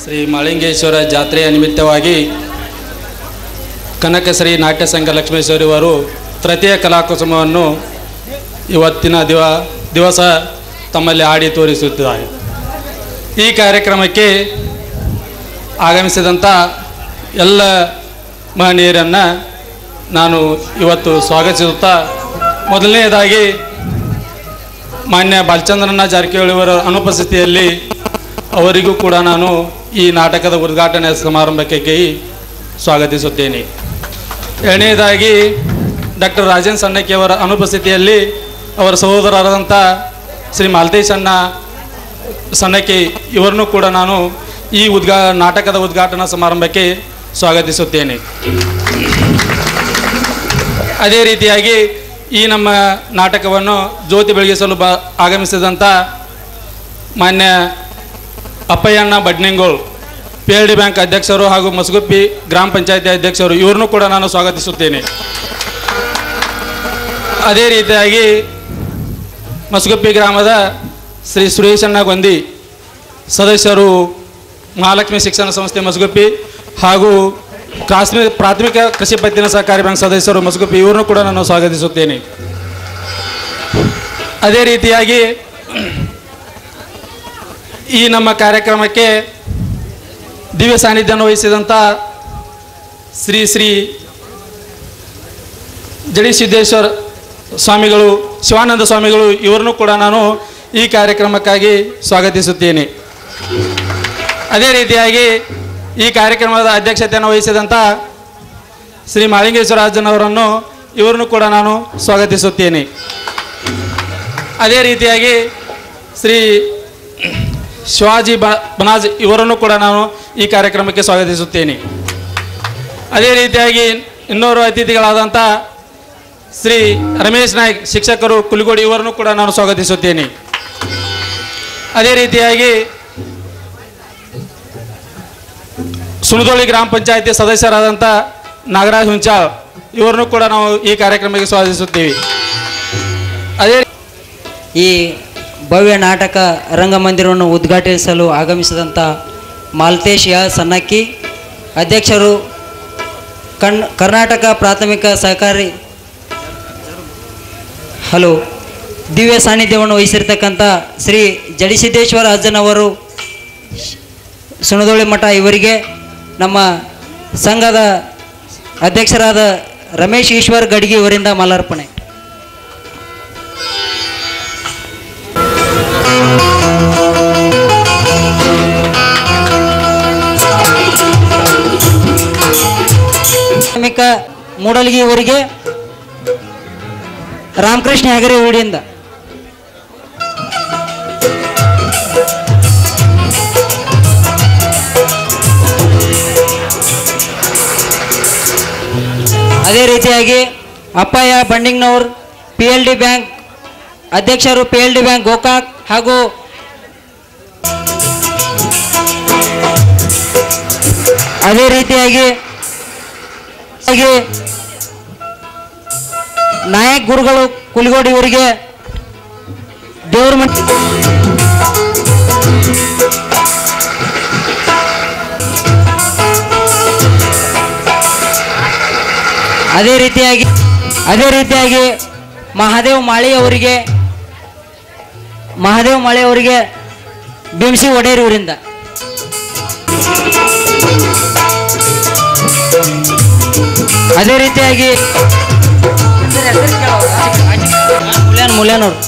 ಶ್ರೀ ಮಾಳಿಂಗೇಶ್ವರ ಜಾತ್ರೆಯ ನಿಮಿತ್ತವಾಗಿ ಕನಕಶ್ರೀ ನಾಟ್ಯ ಸಂಘ ಲಕ್ಷ್ಮೇಶ್ವರಿ ಅವರು ತೃತೀಯ ಕಲಾಕುಸುಮವನ್ನು ಇವತ್ತಿನ ದಿವ ದಿವಸ ತಮ್ಮಲ್ಲಿ ಆಡಿ ತೋರಿಸುತ್ತಿದ್ದಾರೆ ಈ ಕಾರ್ಯಕ್ರಮಕ್ಕೆ ಆಗಮಿಸಿದಂಥ ಎಲ್ಲ ಮಹನೀಯರನ್ನು ನಾನು ಇವತ್ತು ಸ್ವಾಗತಿಸುತ್ತಾ ಮೊದಲನೆಯದಾಗಿ ಮಾನ್ಯ ಬಾಲಚಂದ್ರನ ಜಾರಕಿಹೊಳಿ ಅವರ ಅನುಪಸ್ಥಿತಿಯಲ್ಲಿ ಅವರಿಗೂ ಕೂಡ ನಾನು ಈ ನಾಟಕದ ಉದ್ಘಾಟನೆ ಸಮಾರಂಭಕ್ಕೆ ಸ್ವಾಗತಿಸುತ್ತೇನೆ ಎರಡನೇದಾಗಿ ಡಾಕ್ಟರ್ ರಾಜೇಂದ್ರ ಸಣ್ಣಕ್ಕಿ ಅವರ ಅನುಪಸ್ಥಿತಿಯಲ್ಲಿ ಅವರ ಸಹೋದರರಾದಂಥ ಶ್ರೀ ಮಾಲತೇಶ್ ಅಣ್ಣ ಸಣ್ಣಕ್ಕಿ ಇವರನ್ನು ಕೂಡ ನಾನು ಈ ಉದ್ಘಾ ನಾಟಕದ ಉದ್ಘಾಟನಾ ಸಮಾರಂಭಕ್ಕೆ ಸ್ವಾಗತಿಸುತ್ತೇನೆ ಅದೇ ರೀತಿಯಾಗಿ ಈ ನಮ್ಮ ನಾಟಕವನ್ನು ಜ್ಯೋತಿ ಬೆಳಗಿಸಲು ಬ ಆಗಮಿಸಿದಂಥ ಮಾನ್ಯ Appayyanna Badningol P L D bank ಅಧ್ಯಕ್ಷರು ಹಾಗೂ ಮಸಗುಪ್ಪಿ ಗ್ರಾಮ ಪಂಚಾಯತಿ ಅಧ್ಯಕ್ಷರು ಇವ್ರನ್ನೂ ಕೂಡ ನಾನು ಸ್ವಾಗತಿಸುತ್ತೇನೆ ಅದೇ ರೀತಿಯಾಗಿ ಮಸಗುಪ್ಪಿ ಗ್ರಾಮದ ಶ್ರೀ ಸುರೇಶಣ್ಣ ಗೊಂದಿ ಸದಸ್ಯರು ಮಹಾಲಕ್ಷ್ಮಿ ಶಿಕ್ಷಣ ಸಂಸ್ಥೆ ಮಸಗುಪ್ಪಿ ಹಾಗೂ ಪ್ರಾಥಮಿಕ ಪ್ರಾಥಮಿಕ ಕೃಷಿ ಪತ್ತಿನ ಸಹಕಾರಿ ಬ್ಯಾಂಕ್ ಸದಸ್ಯರು ಮಸಗುಪ್ಪಿ ಇವ್ರನ್ನೂ ಕೂಡ ನಾನು ಸ್ವಾಗತಿಸುತ್ತೇನೆ ಅದೇ ರೀತಿಯಾಗಿ ಈ ನಮ್ಮ ಕಾರ್ಯಕ್ರಮಕ್ಕೆ ದಿವ್ಯ ಸಾನ್ನಿಧ್ಯವನ್ನು ವಹಿಸಿದಂಥ ಶ್ರೀ ಶ್ರೀ ಜಡಿ ಸಿದ್ದೇಶ್ವರ ಸ್ವಾಮಿಗಳು ಶಿವಾನಂದ ಸ್ವಾಮಿಗಳು ಇವರನ್ನು ಕೂಡ ನಾನು ಈ ಕಾರ್ಯಕ್ರಮಕ್ಕಾಗಿ ಸ್ವಾಗತಿಸುತ್ತೇನೆ ಅದೇ ರೀತಿಯಾಗಿ ಈ ಕಾರ್ಯಕ್ರಮದ ಅಧ್ಯಕ್ಷತೆಯನ್ನು ವಹಿಸಿದಂಥ ಶ್ರೀ ಮಾಳಿಂಗೇಶ್ವರಾಜನವರನ್ನು ಇವರನ್ನು ಕೂಡ ನಾನು ಸ್ವಾಗತಿಸುತ್ತೇನೆ ಅದೇ ರೀತಿಯಾಗಿ ಶ್ರೀ ಶಿವಾಜಿ ಬ ಬನಾಜ್ ಇವರನ್ನು ಕೂಡ ನಾನು ಈ ಕಾರ್ಯಕ್ರಮಕ್ಕೆ ಸ್ವಾಗತಿಸುತ್ತೇನೆ ಅದೇ ರೀತಿಯಾಗಿ ಇನ್ನೋರು ಅತಿಥಿಗಳಾದಂಥ ಶ್ರೀ ರಮೇಶ್ ನಾಯ್ಕ್ ಶಿಕ್ಷಕರು ಕುಲಗೋಡಿ ಇವರನ್ನು ಕೂಡ ನಾನು ಸ್ವಾಗತಿಸುತ್ತೇನೆ ಅದೇ ರೀತಿಯಾಗಿ ಸುಣದೋಳಿ ಗ್ರಾಮ ಪಂಚಾಯತಿ ಸದಸ್ಯರಾದಂಥ ನಾಗರಾಜ್ ಹುಂಚಾಳ್ ಇವರನ್ನು ಕೂಡ ನಾವು ಈ ಕಾರ್ಯಕ್ರಮಕ್ಕೆ ಸ್ವಾಗತಿಸುತ್ತೀವಿ ಅದೇ ಈ ಭವ್ಯ ನಾಟಕ ರಂಗಮಂದಿರವನ್ನು ಉದ್ಘಾಟಿಸಲು ಆಗಮಿಸಿದಂಥ ಮಾಲ್ತೇಶ್ ಯ ಸನ್ನಕ್ಕಿ ಅಧ್ಯಕ್ಷರು ಕಣ್ ಕರ್ನಾಟಕ ಪ್ರಾಥಮಿಕ ಸಹಕಾರಿ ಹಲೋ ದಿವ್ಯ ಸಾನ್ನಿಧ್ಯವನ್ನು ವಹಿಸಿರ್ತಕ್ಕಂಥ ಶ್ರೀ ಜಡಿಸಿದ್ದೇಶ್ವರ ಅಜ್ಜನವರು ಸುಣದೋಳಿ ಮಠ ಇವರಿಗೆ ನಮ್ಮ ಸಂಘದ ಅಧ್ಯಕ್ಷರಾದ ರಮೇಶ್ ಈಶ್ವರ್ ಗಡ್ಗಿ ಇವರಿಂದ ಮಾಲಾರ್ಪಣೆ ಪ್ರಾಥಮಿಕ ಮೂಡಲ್ಗಿ ಇವರಿಗೆ ರಾಮಕೃಷ್ಣ ಹೆಗರೆ ಊಡಿಯಿಂದ ಅದೇ ರೀತಿಯಾಗಿ ಅಪ್ಪಯ್ಯ ಬಂಡಿಂಗ್ನವ್ರು ಪಿ ಎಲ್ ಡಿ ಬ್ಯಾಂಕ್ ಅಧ್ಯಕ್ಷರು P L D bank Gokak ಹಾಗೂ ಅದೇ ರೀತಿಯಾಗಿ ಹಾಗೆ ನಾಯಕ್ ಗುರುಗಳು ಕುಲಗೋಡಿ ಇವರಿಗೆ ದೇವ್ರ ಮಠ ಅದೇ ರೀತಿಯಾಗಿ ಅದೇ ರೀತಿಯಾಗಿ ಮಹಾದೇವ್ ಮಾಳಿ ಅವರಿಗೆ ಮಹಾದೇವ್ ಮಾಳಿ ಅವರಿಗೆ ಬಿಂಸಿ ಒಡೆಯರ್ ಇವರಿಂದ ಅದೇ ರೀತಿಯಾಗಿ ಮುಲ್ಯಾನ್ ಮುಲ್ಯಾನ್ ಅವ್ರು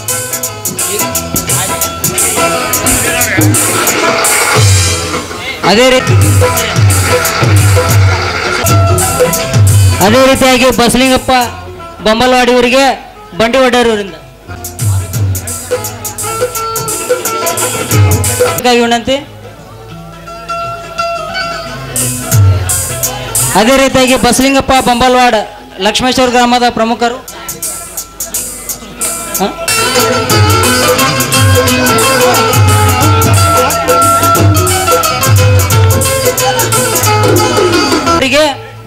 ಅದೇ ರೀತಿ ಅದೇ ರೀತಿಯಾಗಿ ಬಸಲಿಂಗಪ್ಪ ಬೊಂಬಲವಾಡಿ ಅವರಿಗೆ ಬಂಡಿ ಒಡೆಯರವರಿಂದ ವಿನಂತಿ ಅದೇ ರೀತಿಯಾಗಿ ಬಸಲಿಂಗಪ್ಪ ಬಂಬಲ್ವಾಡ ಲಕ್ಷ್ಮೇಶ್ವರ ಗ್ರಾಮದ ಪ್ರಮುಖರು ಹ? ಅವರಿಗೆ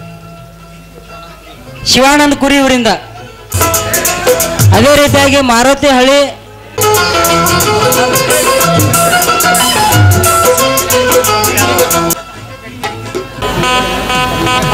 ಶಿವಾನಂದ ಕುರಿ ಇವರಿಂದ ಅದೇ ರೀತಿಯಾಗಿ ಮಾರುತಿ ಹಳ್ಳಿ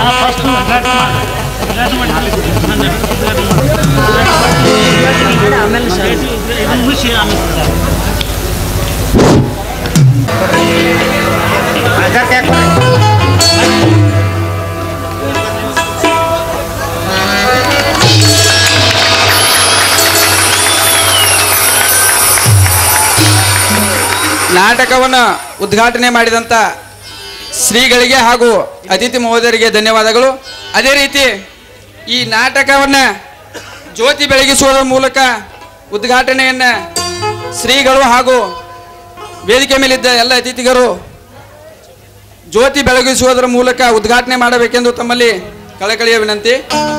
ನಾಟಕವನ್ನು ಉದ್ಘಾಟನೆ ಮಾಡಿದಂಥ ಶ್ರೀಗಳಿಗೆ ಹಾಗೂ ಅತಿಥಿ ಮಹೋದಯರಿಗೆ ಧನ್ಯವಾದಗಳು ಅದೇ ರೀತಿ ಈ ನಾಟಕವನ್ನು ಜ್ಯೋತಿ ಬೆಳಗಿಸುವುದರ ಮೂಲಕ ಉದ್ಘಾಟನೆಯನ್ನು ಶ್ರೀಗಳು ಹಾಗೂ ವೇದಿಕೆ ಮೇಲಿದ್ದ ಎಲ್ಲ ಅತಿಥಿಗರು ಜ್ಯೋತಿ ಬೆಳಗಿಸುವುದರ ಮೂಲಕ ಉದ್ಘಾಟನೆ ಮಾಡಬೇಕೆಂದು ತಮ್ಮಲ್ಲಿ ಕಳಕಳಿಯ ವಿನಂತಿ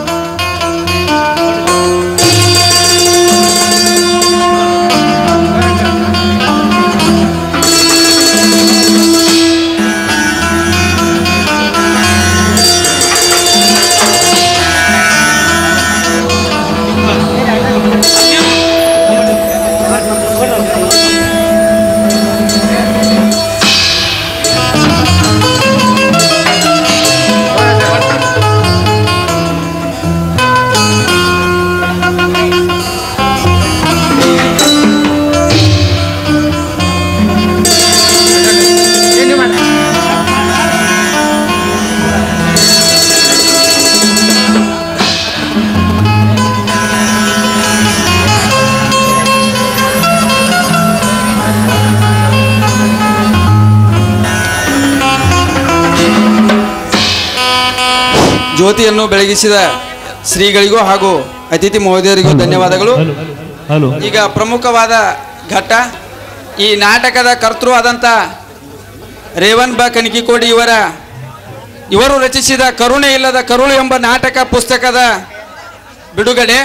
ಜ್ಯೋತಿಯನ್ನು ಬೆಳಗಿಸಿದ ಶ್ರೀಗಳಿಗೂ ಹಾಗೂ ಅತಿಥಿ ಮಹೋದಯರಿಗೂ ಧನ್ಯವಾದಗಳು ಹಲೋ ಈಗ ಪ್ರಮುಖವಾದ ಘಟ್ಟ ಈ ನಾಟಕದ ಕರ್ತೃ ಆದಂಥ ರೇವನ್ ಬ ಕನಕಿಕೋಡಿ ಇವರ ಇವರು ರಚಿಸಿದ ಕರುಣೆ ಇಲ್ಲದ ಕರುಳು ಎಂಬ ನಾಟಕ ಪುಸ್ತಕದ ಬಿಡುಗಡೆ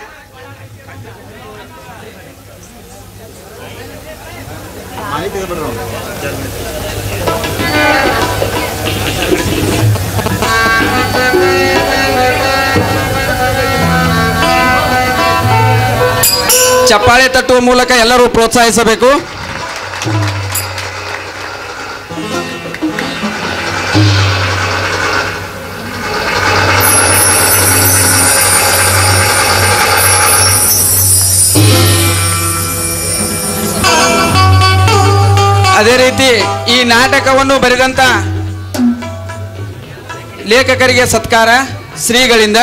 ಚಪ್ಪಾಳೆ ತಟ್ಟುವ ಮೂಲಕ ಎಲ್ಲರೂ ಪ್ರೋತ್ಸಾಹಿಸಬೇಕು ಅದೇ ರೀತಿ ಈ ನಾಟಕವನ್ನು ಬರೆದಂತ ಲೇಖಕರಿಗೆ ಸತ್ಕಾರ ಶ್ರೀಗಳಿಂದ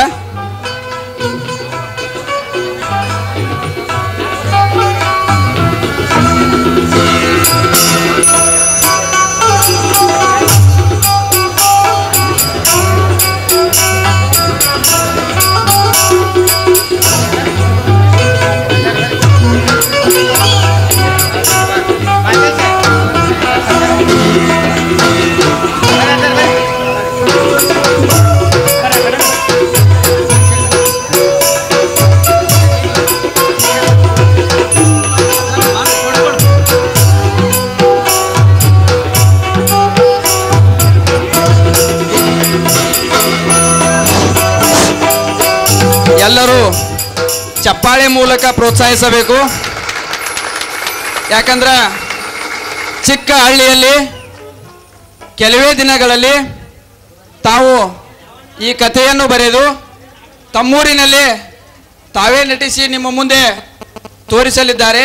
ಎಲ್ಲರೂ ಚಪ್ಪಾಳೆ ಮೂಲಕ ಪ್ರೋತ್ಸಾಹಿಸಬೇಕು ಯಾಕಂದ್ರೆ ಚಿಕ್ಕ ಹಳ್ಳಿಯಲ್ಲಿ ಕೆಲವೇ ದಿನಗಳಲ್ಲಿ ತಾವು ಈ ಕಥೆಯನ್ನು ಬರೆದು ತಮ್ಮೂರಿನಲ್ಲಿ ತಾವೇ ನಟಿಸಿ ನಿಮ್ಮ ಮುಂದೆ ತೋರಿಸಲಿದ್ದಾರೆ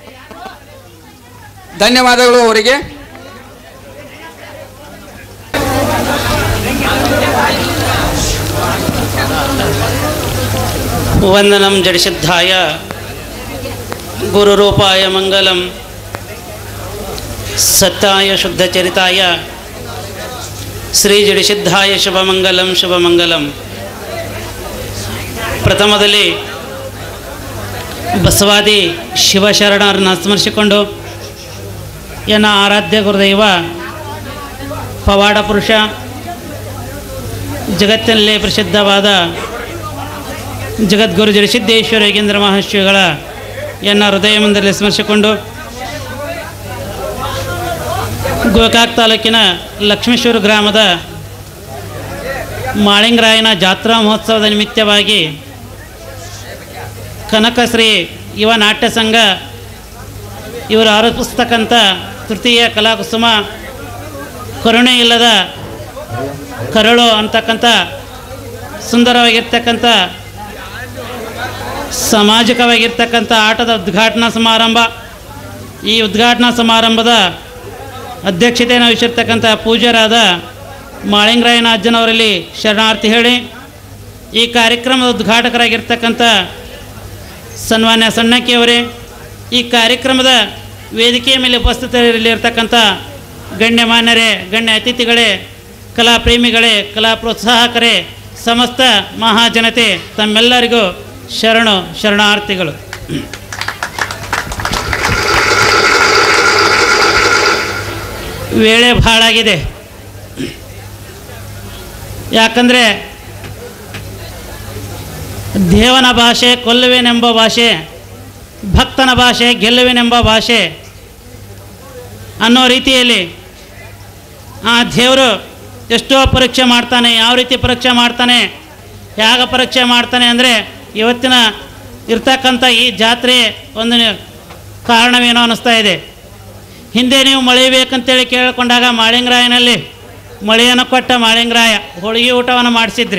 ಧನ್ಯವಾದಗಳು ಅವರಿಗೆ ವಂದನಂ ಜಡಿಸಿದ್ಧಾಯ ಗುರುರೂಪಾಯ ಮಂಗಲಂ ಸತ್ತಾಯ ಶುದ್ಧಚರಿತಾಯ ಶ್ರೀ ಜಡಿಸಿದ್ಧಾಯ ಶುಭಮಂಗಲಂ ಶುಭಮಂಗಲಂ ಪ್ರಥಮದಲ್ಲಿ ಬಸವಾದಿ ಶಿವಶರಣರನ್ನು ಸ್ಮರಿಸಿಕೊಂಡು ಎನ್ನ ಆರಾಧ್ಯ ಗುರುದೈವ ಪವಾಡ ಪುರುಷ ಜಗತ್ತಿನಲ್ಲೇ ಪ್ರಸಿದ್ಧವಾದ ಜಗದ್ಗುರು ಜಡಸಿದ್ದೇಶ್ವರ ಯೋಗೇಂದ್ರ ಮಹರ್ಷಿಗಳ ಎನ್ನ ಹೃದಯ ಮಂದಿರದಲ್ಲಿ ಸ್ಮರಿಸಿಕೊಂಡು ಗೋಕಾಕ್ ತಾಲೂಕಿನ ಲಕ್ಷ್ಮೇಶ್ವರ ಗ್ರಾಮದ ಮಾಳಿಂಗರಾಯನ ಜಾತ್ರಾ ಮಹೋತ್ಸವದ ನಿಮಿತ್ತವಾಗಿ ಕನಕಶ್ರೀ ಯುವ ನಾಟ್ಯ ಸಂಘ ಇವರು ಆರೋಪಿಸ್ತಕ್ಕಂಥ ತೃತೀಯ ಕಲಾಕುಸುಮ ಕರುಣೆ ಇಲ್ಲದ ಕರಳು ಅಂತಕ್ಕಂಥ ಸುಂದರವಾಗಿರ್ತಕ್ಕಂಥ ಸಾಮಾಜಿಕವಾಗಿರ್ತಕ್ಕಂಥ ಆಟದ ಉದ್ಘಾಟನಾ ಸಮಾರಂಭ ಈ ಉದ್ಘಾಟನಾ ಸಮಾರಂಭದ ಅಧ್ಯಕ್ಷತೆಯನ್ನು ವಹಿಸಿರ್ತಕ್ಕಂಥ ಪೂಜ್ಯರಾದ ಮಾಳಿಂಗರಾಯನ ಅಜ್ಜನವರಲ್ಲಿ ಶರಣಾರ್ಥಿ ಹೇಳಿ ಈ ಕಾರ್ಯಕ್ರಮದ ಉದ್ಘಾಟಕರಾಗಿರ್ತಕ್ಕಂಥ ಸನ್ಮಾನ್ಯ ಸಣ್ಣಕ್ಕಿಯವರೇ ಈ ಕಾರ್ಯಕ್ರಮದ ವೇದಿಕೆಯ ಮೇಲೆ ಉಪಸ್ಥಿತರಲ್ಲಿರ್ತಕ್ಕಂಥ ಗಣ್ಯಮಾನ್ಯರೇ ಗಣ್ಯ ಅತಿಥಿಗಳೇ ಕಲಾ ಪ್ರೇಮಿಗಳೇ ಕಲಾ ಪ್ರೋತ್ಸಾಹಕರೇ ಸಮಸ್ತ ಮಹಾಜನತೆ ತಮ್ಮೆಲ್ಲರಿಗೂ ಶರಣು ಶರಣಾರ್ಥಿಗಳು ವೇಳೆ ಭಾಳಾಗಿದೆ ಯಾಕಂದರೆ ದೇವನ ಭಾಷೆ ಕೊಲ್ಲುವೆನೆಂಬ ಭಾಷೆ ಭಕ್ತನ ಭಾಷೆ ಗೆಲ್ಲುವೆನೆಂಬ ಭಾಷೆ ಅನ್ನೋ ರೀತಿಯಲ್ಲಿ ಆ ದೇವರು ಎಷ್ಟೋ ಪರೀಕ್ಷೆ ಮಾಡ್ತಾನೆ ಯಾವ ರೀತಿ ಪರೀಕ್ಷೆ ಮಾಡ್ತಾನೆ ಹೇಗೆ ಪರೀಕ್ಷೆ ಮಾಡ್ತಾನೆ ಅಂದರೆ ಇವತ್ತಿನ ಇರ್ತಕ್ಕಂಥ ಈ ಜಾತ್ರೆ ಒಂದು ಕಾರಣವೇನೋ ಅನ್ನಿಸ್ತಾ ಇದೆ ಹಿಂದೆ ನೀವು ಮಳೆ ಬೇಕಂತೇಳಿ ಕೇಳಿಕೊಂಡಾಗ ಮಾಳಿಂಗರಾಯನಲ್ಲಿ ಮಳೆಯನ್ನು ಕೊಟ್ಟ ಮಾಳಿಂಗರಾಯ ಹೋಳಿಗೆ ಊಟವನ್ನು ಮಾಡಿಸಿದ್ರಿ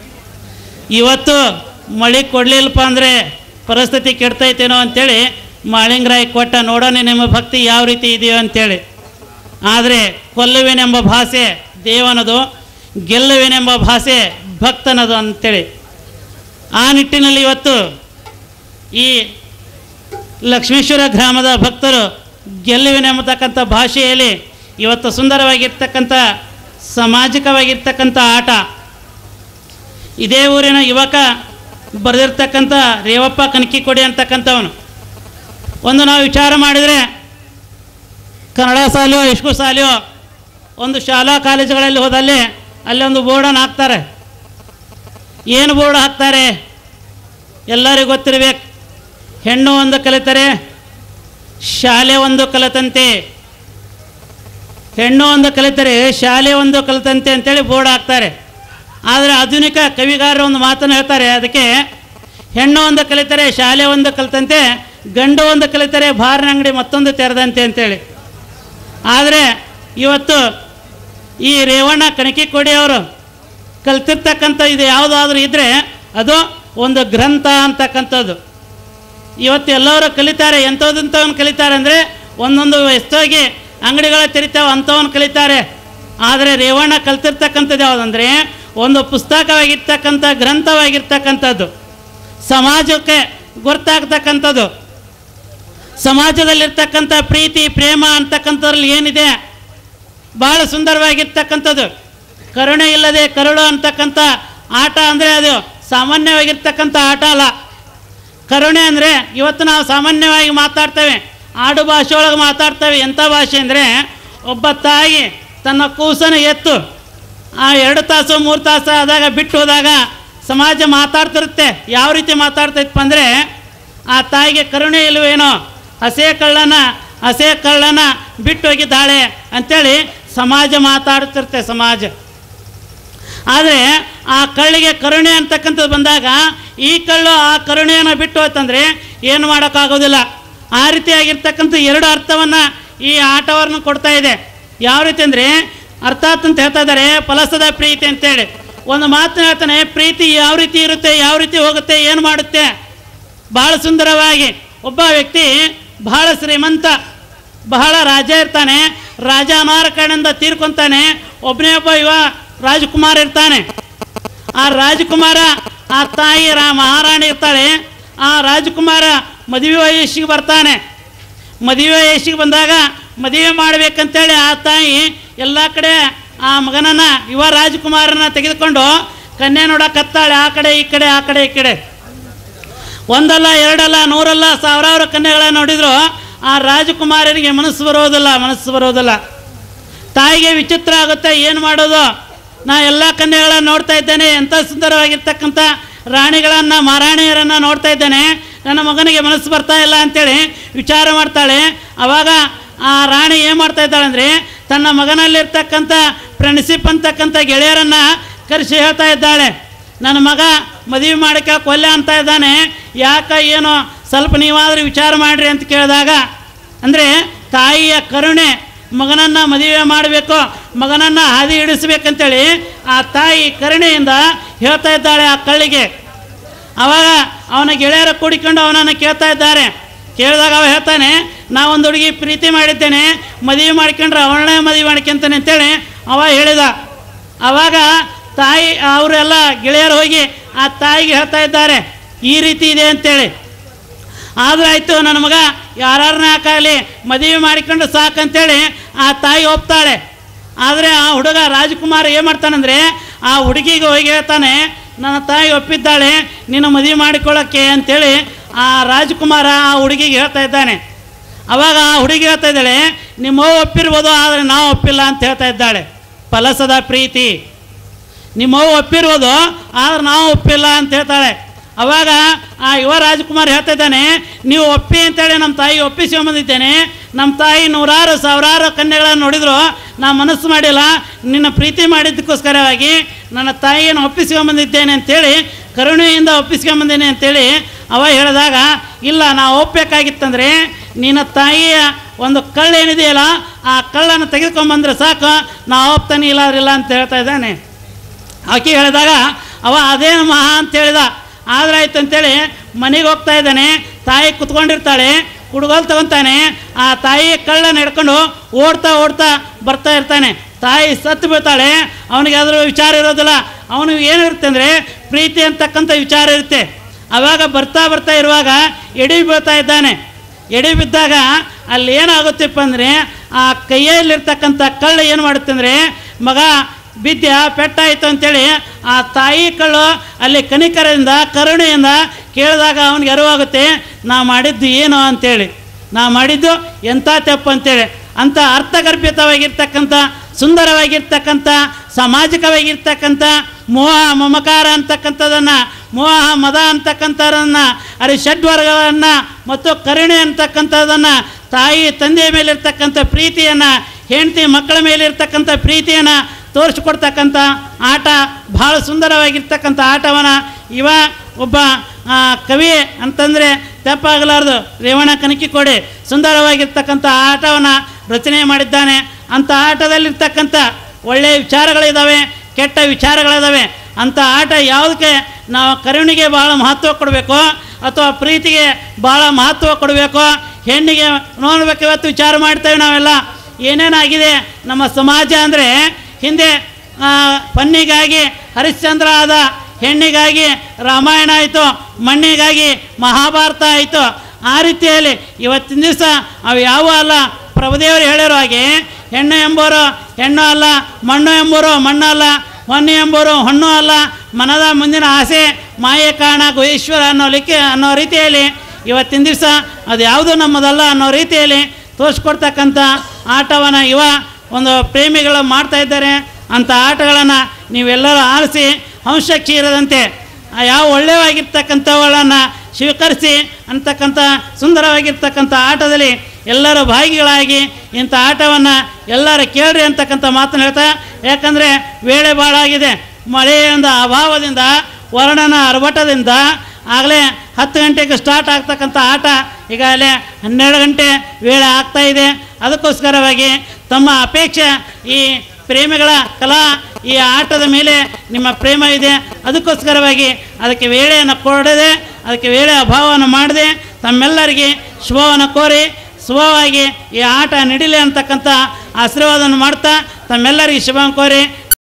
ಇವತ್ತು ಮಳೆ ಕೊಡಲಿಲ್ಲಪ್ಪ ಅಂದರೆ ಪರಿಸ್ಥಿತಿ ಕೆಡ್ತೈತೇನೋ ಅಂಥೇಳಿ ಮಾಳಿಂಗರಾಯ ಕೊಟ್ಟ ನೋಡೋಣ ನಿಮ್ಮ ಭಕ್ತಿ ಯಾವ ರೀತಿ ಇದೆಯೋ ಅಂಥೇಳಿ ಆದರೆ ಕೊಲ್ಲುವೆನೆಂಬ ಭಾಷೆ ದೇವನದು ಗೆಲ್ಲುವೆನೆಂಬ ಭಾಷೆ ಭಕ್ತನದು ಅಂತೇಳಿ ಆ ನಿಟ್ಟಿನಲ್ಲಿ ಇವತ್ತು ಈ ಲಕ್ಷ್ಮೇಶ್ವರ ಗ್ರಾಮದ ಭಕ್ತರು ಗೆಲ್ಲುವೆನೆಂಬತಕ್ಕಂಥ ಭಾಷೆಯಲ್ಲಿ ಇವತ್ತು ಸುಂದರವಾಗಿರ್ತಕ್ಕಂಥ ಸಾಮಾಜಿಕವಾಗಿರ್ತಕ್ಕಂಥ ಆಟ ಇದೇ ಊರಿನ ಯುವಕ ಬರೆದಿರ್ತಕ್ಕಂಥ ರೇವಪ್ಪ ಕನಕಿಕೊಡಿ ಅಂತಕ್ಕಂಥವನು ಒಂದು ನಾವು ವಿಚಾರ ಮಾಡಿದರೆ ಕನ್ನಡ ಶಾಲೆಯೋ ಇಸ್ಕೂ ಶಾಲೆಯೋ ಒಂದು ಶಾಲಾ ಕಾಲೇಜುಗಳಲ್ಲಿ ಹೋದಲ್ಲಿ ಅಲ್ಲಿ ಒಂದು ಬೋರ್ಡನ್ನು ಹಾಕ್ತಾರೆ ಏನು ಬೋರ್ಡ್ ಹಾಕ್ತಾರೆ ಎಲ್ಲರಿಗೂ ಗೊತ್ತಿರಬೇಕು ಹೆಣ್ಣು ಒಂದು ಕಲಿತರೆ ಶಾಲೆ ಒಂದು ಕಲಿತಂತೆ ಹೆಣ್ಣು ಒಂದು ಕಲಿತರೆ ಶಾಲೆ ಒಂದು ಕಲಿತಂತೆ ಅಂತೇಳಿ ಬೋರ್ಡ್ ಹಾಕ್ತಾರೆ ಆದರೆ ಆಧುನಿಕ ಕವಿಗಾರರು ಒಂದು ಮಾತನ್ನು ಹೇಳ್ತಾರೆ ಅದಕ್ಕೆ ಹೆಣ್ಣು ಒಂದು ಕಲಿತರೆ ಶಾಲೆ ಒಂದು ಕಲಿತಂತೆ ಗಂಡು ಒಂದು ಕಲಿತರೆ ಬಾರಿನ ಅಂಗಡಿ ಮತ್ತೊಂದು ತೆರೆದಂತೆ ಅಂತೇಳಿ ಆದರೆ ಇವತ್ತು ಈ ರೇವಣ್ಣ ಕಣಕಿಕೋಡಿ ಅವರು ಕಲ್ತಿರ್ತಕ್ಕಂಥ ಇದು ಯಾವುದಾದ್ರೂ ಇದ್ದರೆ ಅದು ಒಂದು ಗ್ರಂಥ ಅಂತಕ್ಕಂಥದ್ದು ಇವತ್ತು ಎಲ್ಲರೂ ಕಲಿತಾರೆ ಎಂಥದಂಥವನ್ನ ಕಲಿತಾರೆ ಅಂದರೆ ಒಂದೊಂದು ಎಷ್ಟೋಗಿ ಅಂಗಡಿಗಳ ತೆರಿತಾವೆ ಅಂಥವನ್ನ ಕಲಿತಾರೆ ಆದರೆ ರೇವಣ್ಣ ಕಲ್ತಿರ್ತಕ್ಕಂಥದ್ದು ಯಾವುದಂದರೆ ಒಂದು ಪುಸ್ತಕವಾಗಿರ್ತಕ್ಕಂಥ ಗ್ರಂಥವಾಗಿರ್ತಕ್ಕಂಥದ್ದು ಸಮಾಜಕ್ಕೆ ಗೊತ್ತಾಗ್ತಕ್ಕಂಥದ್ದು ಸಮಾಜದಲ್ಲಿರ್ತಕ್ಕಂಥ ಪ್ರೀತಿ ಪ್ರೇಮ ಅಂತಕ್ಕಂಥದ್ರಲ್ಲಿ ಏನಿದೆ ಭಾಳ ಸುಂದರವಾಗಿರ್ತಕ್ಕಂಥದ್ದು ಕರುಣೆ ಇಲ್ಲದೆ ಕರುಳು ಅಂತಕ್ಕಂಥ ಆಟ ಅಂದರೆ ಅದು ಸಾಮಾನ್ಯವಾಗಿರ್ತಕ್ಕಂಥ ಆಟ ಅಲ್ಲ ಕರುಣೆ ಅಂದರೆ ಇವತ್ತು ನಾವು ಸಾಮಾನ್ಯವಾಗಿ ಮಾತಾಡ್ತೇವೆ ಆಡು ಭಾಷೆ ಒಳಗೆ ಮಾತಾಡ್ತೇವೆ ಎಂಥ ಭಾಷೆ ಅಂದರೆ ಒಬ್ಬ ತಾಯಿ ತನ್ನ ಕೂಸನ್ನು ಎತ್ತು ಆ ಎರಡು ತಾಸು ಮೂರು ತಾಸು ಆದಾಗ ಬಿಟ್ಟು ಹೋದಾಗ ಸಮಾಜ ಮಾತಾಡ್ತಿರುತ್ತೆ ಯಾವ ರೀತಿ ಮಾತಾಡ್ತೈತಪ್ಪ ಅಂದರೆ ಆ ತಾಯಿಗೆ ಕರುಣೆ ಇಲ್ವೇನೋ ಹಸೆ ಕಳ್ಳನ ಹಸೆ ಕಳ್ಳನ ಬಿಟ್ಟು ಹೋಗಿದ್ದಾಳೆ ಅಂಥೇಳಿ ಸಮಾಜ ಮಾತಾಡ್ತಿರುತ್ತೆ ಸಮಾಜ ಆದರೆ ಆ ಕಳ್ಳಿಗೆ ಕರುಣೆ ಅಂತಕ್ಕಂಥದ್ದು ಬಂದಾಗ ಈ ಕಳ್ಳು ಆ ಕರುಣೆಯನ್ನು ಬಿಟ್ಟು ಹೋಯ್ತಂದ್ರೆ ಏನು ಮಾಡೋಕ್ಕಾಗೋದಿಲ್ಲ ಆ ರೀತಿಯಾಗಿರ್ತಕ್ಕಂಥ ಎರಡು ಅರ್ಥವನ್ನು ಈ ಆಟವನ್ನು ಕೊಡ್ತಾ ಇದೆ ಯಾವ ರೀತಿ ಅಂದರೆ ಅರ್ಥಾತ್ ಅಂತ ಹೇಳ್ತಾ ಇದ್ದಾರೆ ಫಲಸದ ಪ್ರೀತಿ ಅಂತೇಳಿ ಒಂದು ಮಾತನ್ನ ಹೇಳ್ತಾನೆ ಪ್ರೀತಿ ಯಾವ ರೀತಿ ಇರುತ್ತೆ ಯಾವ ರೀತಿ ಹೋಗುತ್ತೆ ಏನು ಮಾಡುತ್ತೆ ಬಹಳ ಸುಂದರವಾಗಿ ಒಬ್ಬ ವ್ಯಕ್ತಿ ಬಹಳ ಶ್ರೀಮಂತ ಬಹಳ ರಾಜ ಇರ್ತಾನೆ ರಾಜ ಅನಾರ ಕಾರಣದಿಂದ ತೀರ್ಕೊಂತಾನೆ ಒಬ್ಬನೇ ಒಬ್ಬ ಯುವ ರಾಜಕುಮಾರ ಇರ್ತಾನೆ ಆ ರಾಜಕುಮಾರ ಆ ತಾಯಿ ರಾ ಮಹಾರಾಣಿ ಇರ್ತಾಳೆ ಆ ರಾಜಕುಮಾರ ಮದುವೆ ವಯಸ್ಸಿಗೆ ಬರ್ತಾನೆ ಮದುವೆ ವಯಸ್ಸಿಗೆ ಬಂದಾಗ ಮದುವೆ ಮಾಡಬೇಕಂತೇಳಿ ಆ ತಾಯಿ ಎಲ್ಲ ಕಡೆ ಆ ಮಗನನ್ನ ಯುವ ರಾಜಕುಮಾರನ ತೆಗೆದುಕೊಂಡು ಕನ್ಯೆ ನೋಡಕತ್ತಾಳೆ ಆ ಕಡೆ ಈ ಕಡೆ ಆ ಕಡೆ ಈ ಕಡೆ ಒಂದಲ್ಲ ಎರಡಲ್ಲ ನೂರಲ್ಲ ಸಾವಿರಾರು ಕನ್ಯೆಗಳನ್ನ ನೋಡಿದ್ರು ಆ ರಾಜಕುಮಾರನಿಗೆ ಮನಸ್ಸು ಬರೋದಿಲ್ಲ ಮನಸ್ಸು ಬರೋದಿಲ್ಲ ತಾಯಿಗೆ ವಿಚಿತ್ರ ಆಗುತ್ತೆ ಏನು ಮಾಡೋದು ನಾ ಎಲ್ಲ ಕನ್ಯೆಗಳನ್ನು ನೋಡ್ತಾ ಇದ್ದೇನೆ ಎಂಥ ಸುಂದರವಾಗಿರ್ತಕ್ಕಂಥ ರಾಣಿಗಳನ್ನು ಮಹಾರಾಣಿಯರನ್ನು ನೋಡ್ತಾ ಇದ್ದೇನೆ ನನ್ನ ಮಗನಿಗೆ ಮನಸ್ಸು ಬರ್ತಾ ಇಲ್ಲ ಅಂತೇಳಿ ವಿಚಾರ ಮಾಡ್ತಾಳೆ ಆವಾಗ ಆ ರಾಣಿ ಏನು ಮಾಡ್ತಾ ಇದ್ದಾಳೆ ಅಂದರೆ ತನ್ನ ಮಗನಲ್ಲಿರ್ತಕ್ಕಂಥ ಫ್ರೆಂಡ್ಶಿಪ್ ಅಂತಕ್ಕಂಥ ಗೆಳೆಯರನ್ನು ಕರೆಸಿ ಹೇಳ್ತಾ ಇದ್ದಾಳೆ ನನ್ನ ಮಗ ಮದುವೆ ಮಾಡೋಕ್ಕೆ ಕೊಲ್ಲೆ ಅಂತ ಇದ್ದಾನೆ ಯಾಕ ಏನೋ ಸ್ವಲ್ಪ ನೀವಾದರೂ ವಿಚಾರ ಮಾಡಿರಿ ಅಂತ ಕೇಳಿದಾಗ ಅಂದರೆ ತಾಯಿಯ ಕರುಣೆ ಮಗನನ್ನು ಮದುವೆ ಮಾಡಬೇಕು ಮಗನನ್ನು ಹಾದಿ ಹಿಡಿಸ್ಬೇಕಂತೇಳಿ ಆ ತಾಯಿ ಕರುಣೆಯಿಂದ ಹೇಳ್ತಾ ಇದ್ದಾಳೆ ಆ ಕಳ್ಳಿಗೆ ಅವಾಗ ಅವನ ಗೆಳೆಯರ ಕೂಡಿಕೊಂಡು ಅವನನ್ನು ಕೇಳ್ತಾ ಇದ್ದಾರೆ ಕೇಳಿದಾಗ ಅವ ಹೇಳ್ತಾನೆ ನಾವೊಂದು ಹುಡುಗಿ ಪ್ರೀತಿ ಮಾಡಿದ್ದೇನೆ ಮದುವೆ ಮಾಡ್ಕೊಂಡ್ರೆ ಅವಳನ್ನೇ ಮದುವೆ ಮಾಡ್ಕೊಂತಾನೆ ಅಂತೇಳಿ ಅವ ಹೇಳಿದ ಅವಾಗ ತಾಯಿ ಅವರೆಲ್ಲ ಗೆಳೆಯರು ಹೋಗಿ ಆ ತಾಯಿಗೆ ಹೇಳ್ತಾ ಇದ್ದಾರೆ ಈ ರೀತಿ ಇದೆ ಅಂತೇಳಿ ಆದ್ರೆ ಆಯಿತು ನನ್ನ ಮಗ ಯಾರನ್ನ ಹಾಕಾಗಲಿ ಮದುವೆ ಮಾಡಿಕೊಂಡು ಸಾಕಂತೇಳಿ ಆ ತಾಯಿ ಒಪ್ತಾಳೆ ಆದರೆ ಆ ಹುಡುಗ ರಾಜ್ಕುಮಾರ್ ಏನು ಮಾಡ್ತಾನಂದರೆ ಆ ಹುಡುಗಿಗೆ ಹೋಗಿ ಹೇಳ್ತಾನೆ ನನ್ನ ತಾಯಿ ಒಪ್ಪಿದ್ದಾಳೆ ನಿನ್ನ ಮದುವೆ ಮಾಡಿಕೊಳ್ಳೋಕ್ಕೆ ಅಂತೇಳಿ ಆ ರಾಜ್ಕುಮಾರ ಆ ಹುಡುಗಿಗೆ ಹೇಳ್ತಾ ಇದ್ದಾನೆ ಅವಾಗ ಆ ಹುಡುಗಿ ಹೇಳ್ತಾ ಇದ್ದಾಳೆ ನಿಮ್ಮ ಅವ್ವ ಒಪ್ಪಿರ್ಬೋದು ಆದರೆ ನಾವು ಒಪ್ಪಿಲ್ಲ ಅಂತ ಹೇಳ್ತಾ ಇದ್ದಾಳೆ ಫಲಸದ ಪ್ರೀತಿ ನಿಮ್ಮ ಅವ್ವ ಒಪ್ಪಿರ್ಬೋದು ಆದ್ರೆ ನಾವು ಒಪ್ಪಿಲ್ಲ ಅಂತ ಹೇಳ್ತಾಳೆ ಅವಾಗ ಆ ಯುವ ರಾಜ್ಕುಮಾರ್ ಹೇಳ್ತಾ ಇದ್ದಾನೆ ನೀವು ಒಪ್ಪಿ ಅಂತೇಳಿ ನಮ್ಮ ತಾಯಿ ಒಪ್ಪಿಸ್ಕೊಂಬಂದಿದ್ದೇನೆ ನಮ್ಮ ತಾಯಿ ನೂರಾರು ಸಾವಿರಾರು ಕನ್ಯೆಗಳನ್ನು ನೋಡಿದ್ರು ನಾ ಮನಸ್ಸು ಮಾಡಿಲ್ಲ ನಿನ್ನ ಪ್ರೀತಿ ಮಾಡಿದ್ದಕ್ಕೋಸ್ಕರವಾಗಿ ನನ್ನ ತಾಯಿಯನ್ನು ಒಪ್ಪಿಸ್ಕೊಂಬಂದಿದ್ದೇನೆ ಅಂತೇಳಿ ಕರುಣೆಯಿಂದ ಒಪ್ಪಿಸ್ಕೊಂಬಂದೇನೆ ಅಂತೇಳಿ ಅವ ಹೇಳಿದಾಗ ಇಲ್ಲ ನಾವು ಒಪ್ಪಬೇಕಾಗಿತ್ತಂದ್ರೆ ನಿನ್ನ ತಾಯಿಯ ಒಂದು ಕಳ್ಳು ಏನಿದೆಯಲ್ಲ ಆ ಕಳ್ಳನ್ನು ತೆಗೆದುಕೊಂಬಂದ್ರೆ ಸಾಕು ನಾವು ಒಪ್ತಾನೆ ಇಲ್ಲ ಇಲ್ಲ ಅಂತ ಹೇಳ್ತಾ ಇದ್ದಾನೆ ಆಕೆ ಹೇಳಿದಾಗ ಅವ ಅದೇನು ಮಹಾ ಅಂತ ಹೇಳಿದ ಆದ್ರೆ ಆಯ್ತು ಅಂತೇಳಿ ಮನೆಗೆ ಹೋಗ್ತಾ ಇದ್ದಾನೆ ತಾಯಿ ಕುತ್ಕೊಂಡಿರ್ತಾಳೆ ಕುಡುಗೋಲ್ ತಗೊತಾನೆ ಆ ತಾಯಿ ಕಳ್ಳನ ಹಿಡ್ಕೊಂಡು ಓಡ್ತಾ ಓಡ್ತಾ ಬರ್ತಾ ಇರ್ತಾನೆ ತಾಯಿ ಸತ್ತು ಬೀಳ್ತಾಳೆ ಅವನಿಗೆ ಅದ್ರ ವಿಚಾರ ಇರೋದಿಲ್ಲ ಅವನಿಗೆ ಏನಿರುತ್ತೆ ಅಂದರೆ ಪ್ರೀತಿ ಅಂತಕ್ಕಂಥ ವಿಚಾರ ಇರುತ್ತೆ ಅವಾಗ ಬರ್ತಾ ಬರ್ತಾ ಇರುವಾಗ ಎಡಿ ಬೀಳ್ತಾ ಇದ್ದಾನೆ ಎಡೆ ಬಿದ್ದಾಗ ಅಲ್ಲಿ ಏನಾಗುತ್ತಪ್ಪ ಅಂದರೆ ಆ ಕೈಯಲ್ಲಿರ್ತಕ್ಕಂಥ ಕಳ್ಳು ಏನು ಮಾಡುತ್ತೆ ಅಂದರೆ ಮಗ ಬಿದ್ದ ಪೆಟ್ಟಾಯಿತು ಅಂತೇಳಿ ಆ ತಾಯಿ ಕಳ್ಳು ಅಲ್ಲಿ ಕನಿಕರದಿಂದ ಕರುಣೆಯಿಂದ ಕೇಳಿದಾಗ ಅವನಿಗೆ ಅರಿವಾಗುತ್ತೆ ನಾ ಮಾಡಿದ್ದು ಏನು ಅಂತೇಳಿ ನಾ ಮಾಡಿದ್ದು ಎಂಥ ತಪ್ಪು ಅಂತೇಳಿ ಅಂಥ ಅರ್ಥಗರ್ಭಿತವಾಗಿರ್ತಕ್ಕಂಥ ಸುಂದರವಾಗಿರ್ತಕ್ಕಂಥ ಸಾಮಾಜಿಕವಾಗಿರ್ತಕ್ಕಂಥ ಮೋಹ ಮಮಕಾರ ಅಂತಕ್ಕಂಥದ್ದನ್ನು ಮೋಹ ಮದ ಅಂತಕ್ಕಂಥದ್ದನ್ನು ಅರಿ ಷಡ್ವರ್ಗಗಳನ್ನು ಮತ್ತು ಕರುಣೆ ಅಂತಕ್ಕಂಥದ್ದನ್ನು ತಾಯಿ ತಂದೆಯ ಮೇಲಿರ್ತಕ್ಕಂಥ ಪ್ರೀತಿಯನ್ನು ಹೆಂಡತಿ ಮಕ್ಕಳ ಮೇಲಿರ್ತಕ್ಕಂಥ ಪ್ರೀತಿಯನ್ನು ತೋರಿಸ್ಕೊಡ್ತಕ್ಕಂಥ ಆಟ ಭಾಳ ಸುಂದರವಾಗಿರ್ತಕ್ಕಂಥ ಆಟವನ್ನು ಇವ ಒಬ್ಬ ಆ, ಕವಿ ಅಂತಂದರೆ ತಪ್ಪಾಗಲಾರ್ದು ರೇವಣ ಕನಕಿಕೋಡಿ ಸುಂದರವಾಗಿರ್ತಕ್ಕಂಥ ಆಟವನ್ನು ರಚನೆ ಮಾಡಿದ್ದಾನೆ ಅಂಥ ಆಟದಲ್ಲಿರ್ತಕ್ಕಂಥ ಒಳ್ಳೆಯ ವಿಚಾರಗಳಿದ್ದಾವೆ ಕೆಟ್ಟ ವಿಚಾರಗಳಿದ್ದಾವೆ ಅಂಥ ಆಟ ಯಾವುದಕ್ಕೆ ನಾವು ಕರುಣಿಗೆ ಭಾಳ ಮಹತ್ವ ಕೊಡಬೇಕು ಅಥವಾ ಪ್ರೀತಿಗೆ ಭಾಳ ಮಹತ್ವ ಕೊಡಬೇಕು ಹೆಣ್ಣಿಗೆ ನೋಡ್ಬೇಕು ಇವತ್ತು ವಿಚಾರ ಮಾಡ್ತೇವೆ ನಾವೆಲ್ಲ ಏನೇನಾಗಿದೆ ನಮ್ಮ ಸಮಾಜ ಅಂದರೆ ಹಿಂದೆ ಆ, ಪನ್ನಿಗಾಗಿ ಹರಿಶ್ಚಂದ್ರ ಆದ ಹೆಣ್ಣಿಗಾಗಿ ರಾಮಾಯಣ ಆಯಿತು ಮಣ್ಣಿಗಾಗಿ ಮಹಾಭಾರತ ಆಯಿತು ಆ ರೀತಿಯಲ್ಲಿ ಇವತ್ತಿನ ದಿವಸ ಅವು ಯಾವ ಅಲ್ಲ ಪ್ರಭುದೇವರು ಹೇಳಿರೋ ಹಾಗೆ ಹೆಣ್ಣು ಎಂಬೋರು ಹೆಣ್ಣು ಅಲ್ಲ ಮಣ್ಣು ಎಂಬೋರು ಮಣ್ಣು ಅಲ್ಲ ಹೊನ್ನು ಎಂಬೋರು ಹೊಣ್ಣು ಅಲ್ಲ ಮನದ ಮುಂದಿನ ಆಸೆ ಮಾಯೆ ಕಾರಣ ಗುಹೇಶ್ವರ ಅನ್ನೋ ಲಿಕ್ಕೆ ಅನ್ನೋ ರೀತಿಯಲ್ಲಿ ಇವತ್ತಿನ ದಿವಸ ಅದು ಯಾವುದು ನಮ್ಮದಲ್ಲ ಅನ್ನೋ ರೀತಿಯಲ್ಲಿ ತೋರಿಸ್ಕೊಡ್ತಕ್ಕಂಥ ಆಟವನ್ನು ಇವ ಒಂದು ಪ್ರೇಮಿಗಳು ಮಾಡ್ತಾ ಇದ್ದಾರೆ ಅಂಥ ಆಟಗಳನ್ನು ನೀವೆಲ್ಲರೂ ಆರಿಸಿ ಅಂಶಕ್ಕೆ ಇರದಂತೆ ಆ ಯಾವ ಒಳ್ಳೆಯವಾಗಿರ್ತಕ್ಕಂಥವುಗಳನ್ನು ಸ್ವೀಕರಿಸಿ ಅಂತಕ್ಕಂಥ ಸುಂದರವಾಗಿರ್ತಕ್ಕಂಥ ಆಟದಲ್ಲಿ ಎಲ್ಲರೂ ಭಾಗಿಗಳಾಗಿ ಇಂಥ ಆಟವನ್ನು ಎಲ್ಲರೂ ಕೇಳ್ರಿ ಅಂತಕ್ಕಂಥ ಮಾತನ್ನು ಹೇಳ್ತಾ ಯಾಕಂದರೆ ವೇಳೆ ಭಾಳ ಆಗಿದೆ ಮಳೆಯಿಂದ ಅಭಾವದಿಂದ ವರ್ಣನ ಅರ್ಭಟದಿಂದ ಆಗಲೇ ಹತ್ತು ಗಂಟೆಗೆ ಸ್ಟಾರ್ಟ್ ಆಗ್ತಕ್ಕಂಥ ಆಟ ಈಗಾಗಲೇ ಹನ್ನೆರಡು ಗಂಟೆ ವೇಳೆ ಆಗ್ತಾ ಇದೆ ಅದಕ್ಕೋಸ್ಕರವಾಗಿ ತಮ್ಮ ಅಪೇಕ್ಷೆ ಈ ಪ್ರೇಮಿಗಳ ಕಲಾ ಈ ಆಟದ ಮೇಲೆ ನಿಮ್ಮ ಪ್ರೇಮ ಇದೆ ಅದಕ್ಕೋಸ್ಕರವಾಗಿ ಅದಕ್ಕೆ ವೇಳೆಯನ್ನು ಕೊಡದೆ ಅದಕ್ಕೆ ವೇಳೆ ಅಭಾವವನ್ನು ಮಾಡದೆ ತಮ್ಮೆಲ್ಲರಿಗೆ ಶುಭವನ್ನು ಕೋರಿ ಶುಭವಾಗಿ ಈ ಆಟ ನಡೀಲಿ ಅಂತಕ್ಕಂಥ ಆಶೀರ್ವಾದವನ್ನು ಮಾಡ್ತಾ ತಮ್ಮೆಲ್ಲರಿಗೆ ಶುಭ ಕೋರಿ